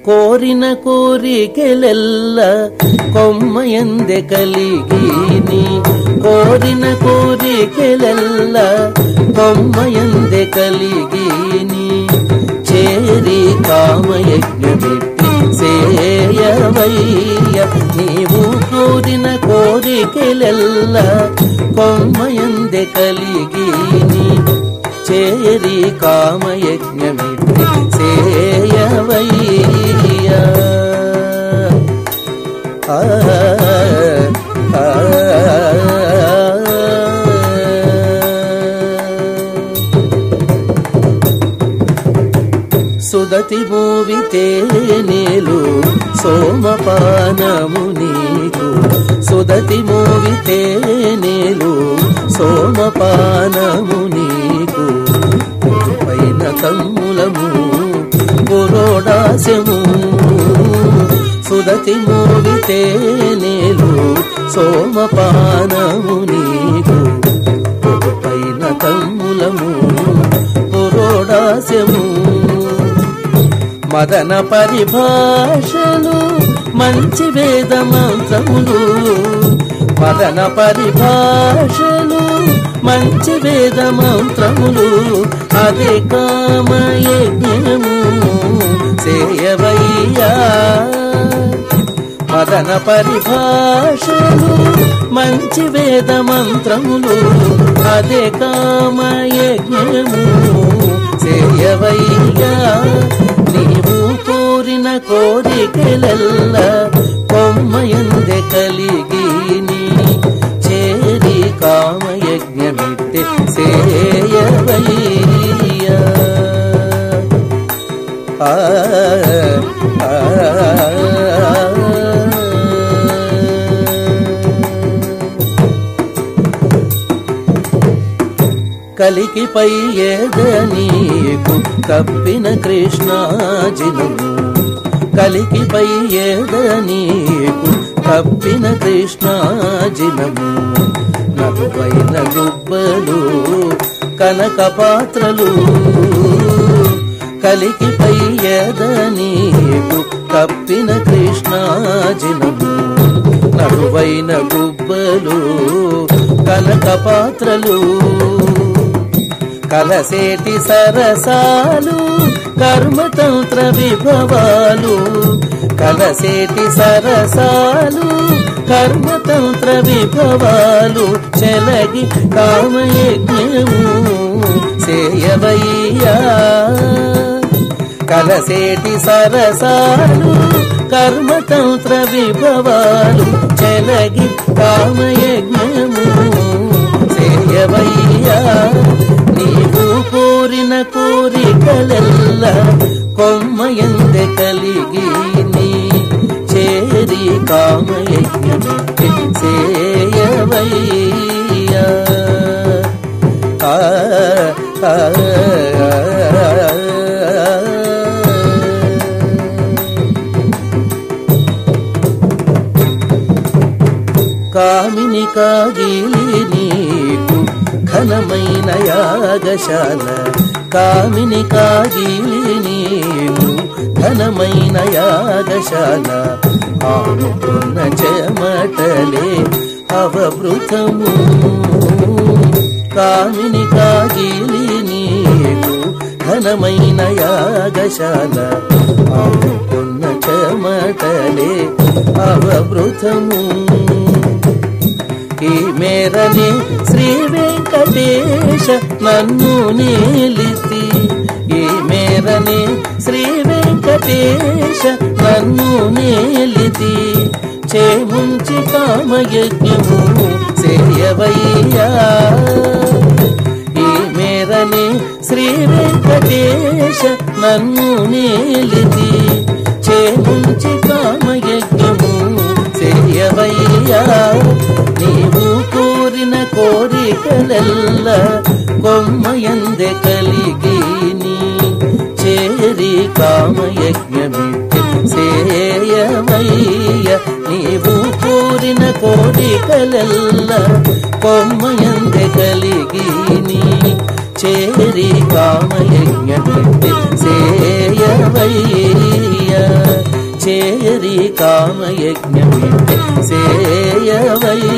కోరిన కోరికెలెల్ల కొమ్మయందె కలిగిని కోరిన కోరికెలెల్ల కొమ్మయందె కలిగిని చేరి కామయజ్ఞమెట్టి సేయవయ్య నీవు కోరిన కోరికెలెల్ల కొమ్మయందె కలిగిని చేరి కామయజ్ఞమిట్టి సేయవయ్యా ఆ, ఆ, సుదతి మోవితే నేలు సోమపానము నీకు సుదతి మోవితే నేలు సోమపానము నీకు పైన తమ్ములము పురోడాస్యము సుదతి మోవితే నేలు సోమపానము నీకు పైన తమ్ములము పురోడాస్యము మదన పరిభాషలు మంచి వేద మంత్రములు మదన పరిభాషలు మంచి వేద మంత్రములు అదే కామయజ్ఞము సేయవయ్యా మదన పరిభాషలు మంచి వేద మంత్రములు అదే కామయజ్ఞము సేయవయ్యా నీవు కోరిన కోరికలెల్ల కొమ్మయందె కలిగిని చేరి కామయజ్ఞమిట్టె సేయవయ్యా ఆ ఆ, కలికిపై ఏద నీకు కప్పిన కృష్ణాజినము కలికిపై ఏద నీకు కప్పిన కృష్ణాజినము నలువైన గుబ్బలు కనక పాత్రలు కలికిపై ఏద నీకు కప్పిన కృష్ణాజినము నడువైన గుబ్బలు కనక పాత్రలు కలసేటి సరసాలు కర్మతంత్ర విభవాలు కలసేటి సరసాలు కర్మతంత్ర విభవాలు చెలగి కామయజ్ఞము సేయవయ్యా కలసేటి సరసాలు కర్మతంత్ర విభవాలు చెలగి కామయజ్ఞము సేయవయ్యా నీవు కోరిన కోరికలెల్ల కొమ్మయందె కలిగి నీ చేరి కామయజ్ఞమిట్టి సేయవయ్యా ఆ ఆ, కామిని కాగిలి నీకు ఘనమైన యాగశాల కామిని కాగిలి నీకు ఘనమైన యాగశాల ఆనుకున్న చెమటలే అవభృతము కామిని కాగిలి నీకు ఘనమైన యాగశాల ఆనుకున్న చెమటలే అవభృతము ఈ మేరని శ్రీ వెంకటేశ నన్ను నీలితి ఈ మేరని శ్రీ వెంకటేశ నన్ను నీలితి చేముంచి కామయజ్ఞము సేయవయ్యా ఈ మేరని శ్రీ వెంకటేశ నన్ను నీలితి చేముంచి కామయజ్ఞము సేయవయ్యా నీవు కోరిన కోరికలెల్ల కొమ్మయందె కలిగి నీ చేరి కామయజ్ఞమిట్టి సేయవయ్య నీవు కోరిన కోరికలెల్ల కొమ్మయందె కలిగి నీ చేరి కామయజ్ఞమిట్టి సేయవయ్య కామయజ్ఞమిట సేయవయ్యా